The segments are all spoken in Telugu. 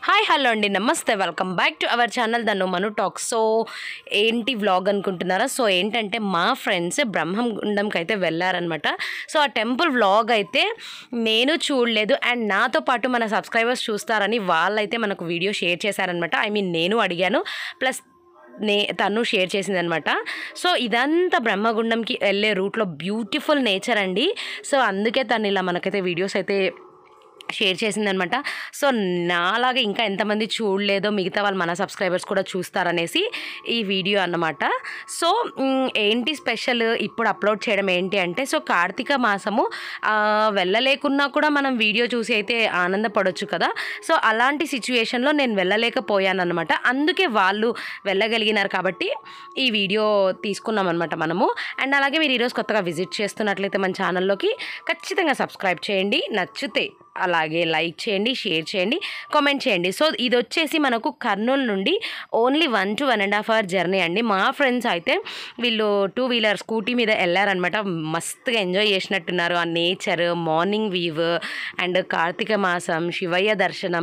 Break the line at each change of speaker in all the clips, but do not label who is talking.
హాయ్ హలో అండి నమస్తే welcome back to our channel Dhannu Manu talk so ఏంటి వ్లాగ్ అనుకుంటున్నారా సో ఏంటంటే మా ఫ్రెండ్స్ బ్రహ్మంగుండంకి అయితే వెళ్ళారనమాట సో ఆ టెంపుల్ వ్లాగ్ అయితే నేను చూడలేదు అండ్ నాతో పాటు మన సబ్స్క్రైబర్స్ చూస్తారని వాళ్ళైతే మనకు వీడియో షేర్ చేశారనమాట ఐ మీన్ నేను అడిగాను ప్లస్ నే తను షేర్ చేసింది అనమాట సో ఇదంతా బ్రహ్మగుండంకి వెళ్ళే రూట్లో బ్యూటిఫుల్ నేచర్ అండి సో అందుకే తను ఇలా మనకైతే వీడియోస్ అయితే షేర్ చేసిందనమాట సో నాలాగా ఇంకా ఎంతమంది చూడలేదో మిగతా వాళ్ళు మన సబ్స్క్రైబర్స్ కూడా చూస్తారనేసి ఈ వీడియో అన్నమాట సో మ్, ఏంటి స్పెషల్ ఇప్పుడు అప్లోడ్ చేయడం ఏంటి అంటే సో కార్తీక మాసము ఆ, వెళ్ళలేకున్నా కూడా మనం వీడియో చూసి అయితే ఆనందపడొచ్చు కదా సో అలాంటి సిచ్యువేషన్లో నేను వెళ్ళలేకపోయాను అనమాట అందుకే వాళ్ళు వెళ్ళగలిగినారు కాబట్టి ఈ వీడియో తీసుకున్నాం అనమాట మనము అండ్ అలాగే మీరు ఈరోజు కొత్తగా విజిట్ చేస్తున్నట్లయితే మన ఛానల్లోకి ఖచ్చితంగా సబ్స్క్రైబ్ చేయండి నచ్చితే అలాగే లైక్ చేయండి షేర్ చేయండి కామెంట్ చేయండి సో ఇది వచ్చేసి మనకు కర్నూలు నుండి only one to one and half hour journey అండి మా ఫ్రెండ్స్ అయితే వీళ్ళు టూ వీలర్ స్కూటీ మీద వెళ్ళారనమాట మస్తుగా ఎంజాయ్ చేసినట్టున్నారు ఆ నేచర్ మార్నింగ్ వీవ్ అండ్ కార్తీక మాసం శివయ్య దర్శనం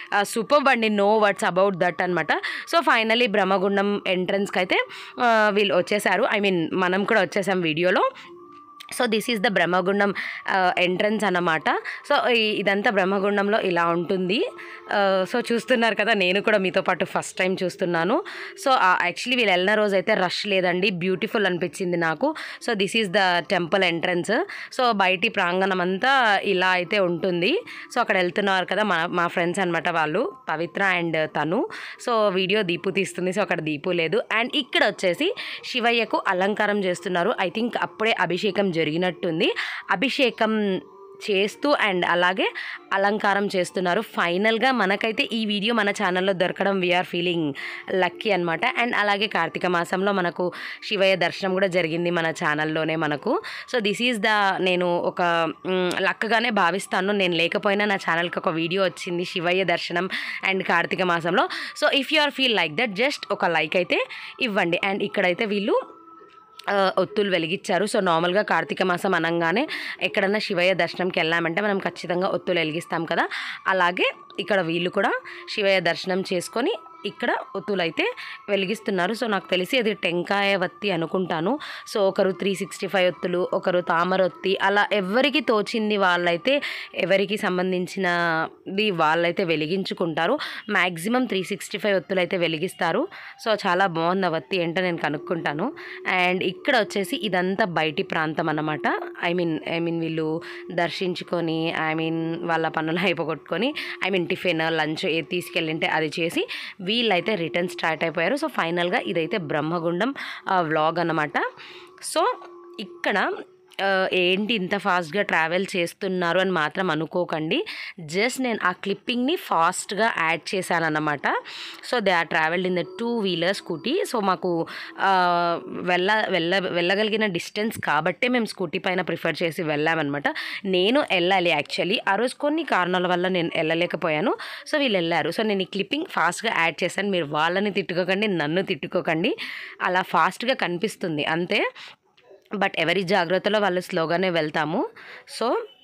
సూపర్ అండి నో వర్డ్స్ అబౌట్ దట్ అనమాట సో ఫైనలీ బ్రహ్మగుండం ఎంట్రన్స్కి అయితే ఆ, వీళ్ళు వచ్చేసారు ఐ మీన్ మనం కూడా వచ్చేసాం వీడియోలో so this is the Brahmagundam entrance అన్నమాట సో ఈ- ఇదంతా బ్రహ్మగుండంలో ఇలా ఉంటుంది సో చూస్తున్నారు కదా నేను కూడా మీతో పాటు ఫస్ట్ టైం చూస్తున్నాను సో యాక్చువల్లీ వీళ్ళు వెళ్ళిన రోజు అయితే రష్ లేదండి బ్యూటిఫుల్ అనిపించింది నాకు so this is the temple entrance so బయటి ప్రాంగణం అంతా ఇలా అయితే ఉంటుంది సో అక్కడ వెళ్తున్నారు కదా మా మా ఫ్రెండ్స్ అనమాట వాళ్ళు పవిత్ర అండ్ తను సో వీడియో దీపు తీస్తుంది సో అక్కడ దీపు లేదు అండ్ ఇక్కడ వచ్చేసి శివయ్యకు అలంకారం చేస్తున్నారు ఐ థింక్ అప్పుడే అభిషేకం జరిగినట్టుంది అభిషేకం చేస్తూ అండ్ అలాగే అలంకారం చేస్తున్నారు ఫైనల్గా మనకైతే ఈ వీడియో మన ఛానల్లో దొరకడం వీఆర్ ఫీలింగ్ లక్కీ అనమాట అండ్ అలాగే కార్తీక మాసంలో మనకు శివయ్య దర్శనం కూడా జరిగింది మన ఛానల్లోనే మనకు సో దిస్ ఈజ్ ద నేను ఒక మ్, లక్కగానే భావిస్తాను నేను లేకపోయినా నా ఛానల్కి ఒక వీడియో వచ్చింది శివయ్య దర్శనం అండ్ కార్తీక మాసంలో so if you are feel like that just ఒక లైక్ అయితే ఇవ్వండి అండ్ ఇక్కడైతే వీళ్ళు ఆ, ఒత్తులు వెలిగించారు సో నార్మల్గా కార్తీక మాసం అనగానే ఎక్కడన్నా శివయ్య దర్శనంకి వెళ్ళామంటే మనం ఖచ్చితంగా ఒత్తులు వెలిగిస్తాం కదా అలాగే ఇక్కడ వీళ్ళు కూడా శివయ్య దర్శనం చేసుకొని ఇక్కడ ఒత్తులు అయితే వెలిగిస్తున్నారు సో నాకు తెలిసి అది టెంకాయ వత్తి అనుకుంటాను సో ఒకరు త్రీ సిక్స్టీ ఫైవ్ ఒత్తులు ఒకరు తామర ఒత్తి అలా ఎవరికి తోచింది వాళ్ళైతే ఎవరికి సంబంధించినది వాళ్ళైతే వెలిగించుకుంటారు మ్యాక్సిమం త్రీ సిక్స్టీ ఫైవ్ ఒత్తులు అయితే వెలిగిస్తారు సో చాలా బాగుంది ఆ వత్తి ఏంటో నేను కనుక్కుంటాను అండ్ ఇక్కడ వచ్చేసి ఇదంతా బయటి ప్రాంతం అన్నమాట ఐ మీన్ ఐ మీన్ వీళ్ళు దర్శించుకొని ఐ మీన్ వాళ్ళ పనులు అయిపోగొట్టుకొని ఐ మీన్ టిఫిన్ లంచ్ ఏది తీసుకెళ్ళింటే అది చేసి వీళ్ళైతే రిటర్న్ స్టార్ట్ అయిపోయారు సో ఫైనల్గా ఇదైతే బ్రహ్మగుండం వ్లాగ్ అన్నమాట సో ఇక్కడ ఆ, ఏంటి ఇంత ఫాస్ట్గా ట్రావెల్ చేస్తున్నారు అని మాత్రం అనుకోకండి జస్ట్ నేను ఆ క్లిప్పింగ్ని ఫాస్ట్గా యాడ్ చేశానన్నమాట so they are travelled in the two wheeler scooty so మాకు ఆ, వెళ్ళ వెళ్ళ వెళ్ళగలిగిన డిస్టెన్స్ కాబట్టే మేము స్కూటీ పైన ప్రిఫర్ చేసి వెళ్ళామన్నమాట నేను వెళ్ళాలి యాక్చువల్లీ ఆ రోజు కొన్ని కారణాల వల్ల నేను వెళ్ళలేకపోయాను సో వీళ్ళు వెళ్ళారు సో నేను ఈ క్లిప్పింగ్ ఫాస్ట్గా యాడ్ చేశాను మీరు వాళ్ళని తిట్టుకోకండి నన్ను తిట్టుకోకండి అలా ఫాస్ట్గా కనిపిస్తుంది అంతే బట్ ఎవరి జాగ్రత్తలో వాళ్ళు స్లోగానే వెళ్తాము సో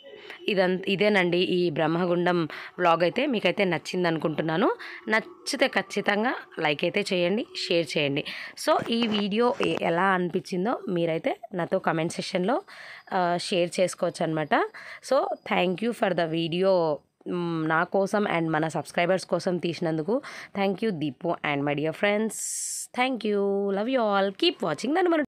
ఇదంత ఇదేనండి ఈ బ్రహ్మగుండం వ్లాగ్ అయితే మీకైతే నచ్చింది అనుకుంటున్నాను నచ్చితే ఖచ్చితంగా లైక్ అయితే చేయండి షేర్ చేయండి సో ఈ వీడియో ఎ- ఎలా అనిపించిందో మీరైతే నాతో కమెంట్ సెషన్లో షేర్ చేసుకోవచ్చు అనమాట so thank you for the video hmm, నా కోసం అండ్ మన సబ్స్క్రైబర్స్ కోసం తీసినందుకు thank you Deepu and my dear friends thank you love you all keep watching దాని మన